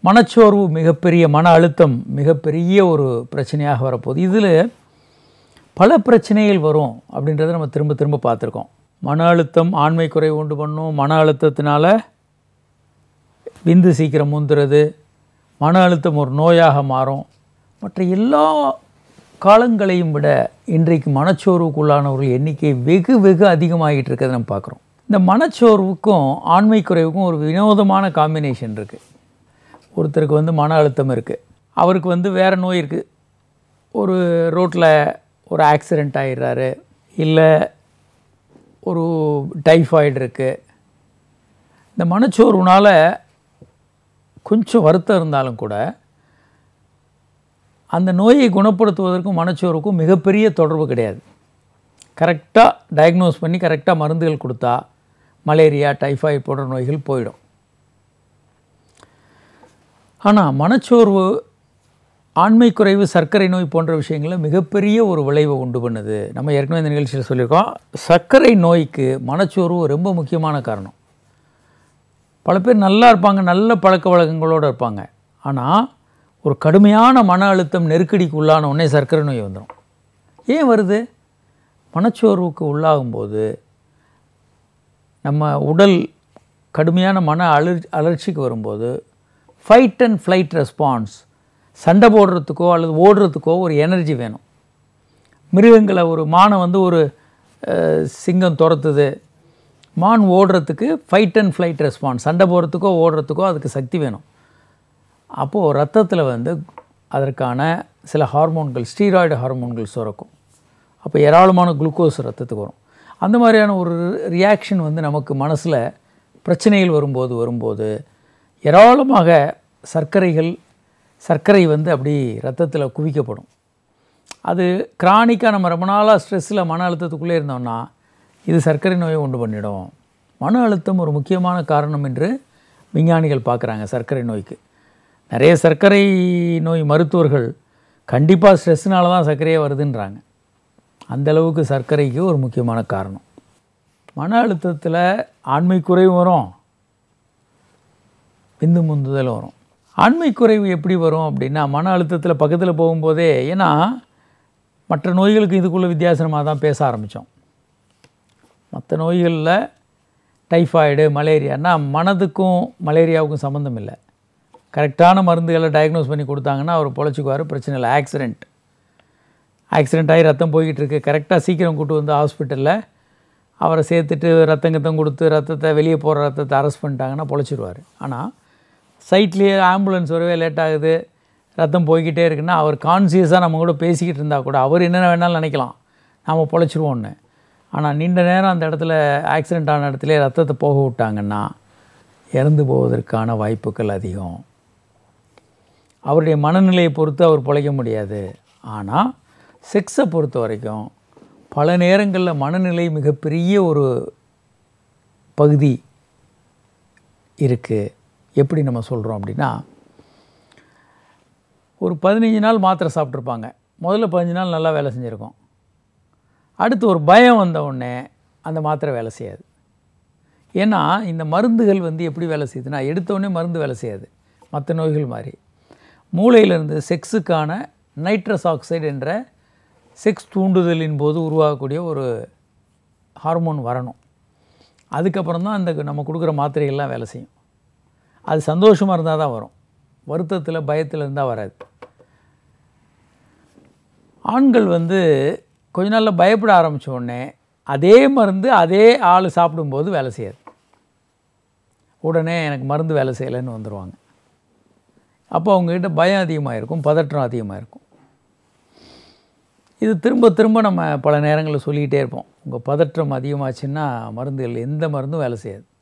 மனச்சோர்வு மிகப்பெரிய மன அழுத்தம் மிகப்பெரிய ஒரு பிரச்சனையாக வரப்போகுது இதில் பல பிரச்சனைகள் வரும் அப்படின்றத நம்ம திரும்ப திரும்ப பார்த்துருக்கோம் மன அழுத்தம் ஆண்மை குறைவு உண்டு பண்ணும் மன அழுத்தத்தினால விந்து சீக்கிரம் முந்துறது மன அழுத்தம் ஒரு நோயாக மாறும் மற்ற எல்லா காலங்களையும் விட இன்றைக்கு மனச்சோர்வுக்குள்ளானவர்கள் எண்ணிக்கை வெகு வெகு அதிகமாகிட்டு இருக்கிறத நம்ம பார்க்குறோம் இந்த மனச்சோர்வுக்கும் ஆண்மை குறைவுக்கும் ஒரு வினோதமான காம்பினேஷன் இருக்குது ஒருத்தருக்கு வந்து மன அழுத்தம் இருக்குது அவருக்கு வந்து வேறு நோய் இருக்குது ஒரு ரோட்டில் ஒரு ஆக்சிடெண்ட் ஆகிடுறாரு இல்லை ஒரு டைஃபாய்டு இருக்குது இந்த மனச்சோர்வுனால் கொஞ்சம் வருத்தம் இருந்தாலும் கூட அந்த நோயை குணப்படுத்துவதற்கும் மனச்சோர்வுக்கும் மிகப்பெரிய தொடர்பு கிடையாது கரெக்டாக டயக்னோஸ் பண்ணி கரெக்டாக மருந்துகள் கொடுத்தா மலேரியா டைஃபாய்டு போன்ற நோய்கள் போயிடும் ஆனால் மனச்சோர்வு ஆண்மை குறைவு சர்க்கரை நோய் போன்ற விஷயங்களில் மிகப்பெரிய ஒரு விளைவை உண்டு பண்ணுது நம்ம ஏற்கனவே இந்த நிகழ்ச்சியில் சொல்லியிருக்கோம் சர்க்கரை நோய்க்கு மனச்சோர்வு ரொம்ப முக்கியமான காரணம் பல பேர் நல்லா இருப்பாங்க நல்ல பழக்க வழக்கங்களோடு இருப்பாங்க ஆனால் ஒரு கடுமையான மன அழுத்தம் நெருக்கடிக்கு உள்ளான உடனே சர்க்கரை நோய் வந்துடும் ஏன் வருது மனச்சோர்வுக்கு உள்ளாகும்போது நம்ம உடல் கடுமையான மன அலர் அலர்ச்சிக்கு வரும்போது ஃபைட் அண்ட் ஃப்ளைட் ரெஸ்பான்ஸ் சண்டை போடுறதுக்கோ அல்லது ஓடுறதுக்கோ ஒரு எனர்ஜி வேணும் மிருகங்களை ஒரு மானை வந்து ஒரு அஹ், சிங்கம் துரத்துது மான் ஓடுறதுக்கு ஃபைட் அண்ட் ஃப்ளைட் ரெஸ்பான்ஸ் சண்டை போடுறதுக்கோ ஓடுறதுக்கோ அதுக்கு சக்தி வேணும் அப்போது ரத்தத்தில் வந்து அதற்கான சில ஹார்மோன்கள் ஸ்டீராய்டு ஹார்மோன்கள் சுரக்கும் அப்போ ஏராளமான குளுக்கோஸ் ரத்தத்துக்கு வரும் அந்த மாதிரியான ஒரு ரியாக்ஷன் வந்து நமக்கு மனசில் பிரச்சனைகள் வரும்போது வரும்போது ஏராளமாக சர்க்கரைகள் சர்க்கரை வந்து அப்படி ரத்தத்தில் குவிக்கப்படும் அது கிரானிக்காக நம்ம ரொம்ப நாளாக ஸ்ட்ரெஸ்ஸில் மன அழுத்தத்துக்குள்ளே இருந்தோம்னா இது சர்க்கரை நோயை உண்டு பண்ணிடும் மன அழுத்தம் ஒரு முக்கியமான காரணம் என்று விஞ்ஞானிகள் பார்க்குறாங்க சர்க்கரை நோய்க்கு நிறைய சர்க்கரை நோய் மருத்துவர்கள் கண்டிப்பாக ஸ்ட்ரெஸ்னால தான் சர்க்கரையே வருதுன்றாங்க அந்த அளவுக்கு சர்க்கரைக்கு ஒரு முக்கியமான காரணம் மன அழுத்தத்தில் ஆண்மை குறைவு வரும் விந்து முந்துதல் வரும் ஆண்மை குறைவு எப்படி வரும் அப்படின்னா மன அழுத்தத்தில் பக்கத்தில் போகும்போதே ஏன்னா மற்ற நோய்களுக்கு இதுக்குள்ள வித்தியாசமாக தான் பேச ஆரம்பித்தோம் மற்ற நோய்களில் டைஃபாய்டு மலேரியானா மனதுக்கும் மலேரியாவுக்கும் சம்மந்தம் இல்லை கரெக்டான மருந்துகளை டயக்னோஸ் பண்ணி கொடுத்தாங்கன்னா அவர் பொழைச்சிக்குவார் பிரச்சனை இல்லை ஆக்சிடெண்ட் ஆக்சிடெண்ட் ஆகி ரத்தம் போய்கிட்டு இருக்கு கரெக்டாக சீக்கிரம் கூட்டு வந்து ஹாஸ்பிட்டலில் அவரை சேர்த்துட்டு ரத்தம் கத்தம் கொடுத்து ரத்தத்தை வெளியே போகிற ரத்தத்தை அரெஸ்ட் பண்ணிட்டாங்கன்னா பொழைச்சிருவார் ஆனால் சைட்லேயே ஆம்புலன்ஸ் வரவே லேட் ஆகுது ரத்தம் போய்கிட்டே இருக்குன்னா அவர் கான்சியஸாக நம்ம கூட பேசிக்கிட்டு இருந்தால் கூட அவர் என்னென்ன வேணாலும் நினைக்கலாம் நாம் பொழைச்சிருவோன்னு ஆனால் நீண்ட நேரம் அந்த இடத்துல ஆக்சிடெண்ட் ஆன இடத்துல ரத்தத்தை போக விட்டாங்கன்னா இறந்து போவதற்கான வாய்ப்புகள் அதிகம் அவருடைய மனநிலையை பொறுத்து அவர் பிழைக்க முடியாது ஆனால் செக்ஸை பொறுத்த வரைக்கும் பல நேரங்களில் மனநிலை மிகப்பெரிய ஒரு பகுதி இருக்குது எப்படி நம்ம சொல்கிறோம் அப்படின்னா ஒரு பதினஞ்சு நாள் மாத்திரை சாப்பிட்ருப்பாங்க முதல்ல பதினஞ்சு நாள் நல்லா வேலை செஞ்சுருக்கோம் அடுத்து ஒரு பயம் வந்த உடனே அந்த மாத்திரை வேலை செய்யாது ஏன்னா இந்த மருந்துகள் வந்து எப்படி வேலை செய்யுதுன்னா எடுத்த உடனே மருந்து வேலை செய்யாது மற்ற நோய்கள் மாதிரி மூளையிலிருந்து செக்ஸுக்கான நைட்ரஸ் ஆக்சைடு என்ற செக்ஸ் தூண்டுதலின் போது உருவாகக்கூடிய ஒரு ஹார்மோன் வரணும் அதுக்கப்புறம் தான் அந்த நம்ம கொடுக்குற மாத்திரைகள்லாம் வேலை செய்யும் அது சந்தோஷமாக இருந்தால் தான் வரும் வருத்தத்தில் பயத்தில் இருந்தால் வராது ஆண்கள் வந்து கொஞ்ச நாளில் பயப்பட ஆரம்பித்த உடனே அதே மருந்து அதே ஆள் சாப்பிடும்போது வேலை செய்யாது உடனே எனக்கு மருந்து வேலை செய்யலைன்னு வந்துடுவாங்க அப்போ அவங்கக்கிட்ட பயம் அதிகமாக இருக்கும் பதற்றம் அதிகமாக இருக்கும் இது திரும்ப திரும்ப நம்ம பல நேரங்களில் சொல்லிக்கிட்டே இருப்போம் உங்கள் பதற்றம் அதிகமாச்சுன்னா மருந்துகள் எந்த மருந்தும் வேலை செய்யாது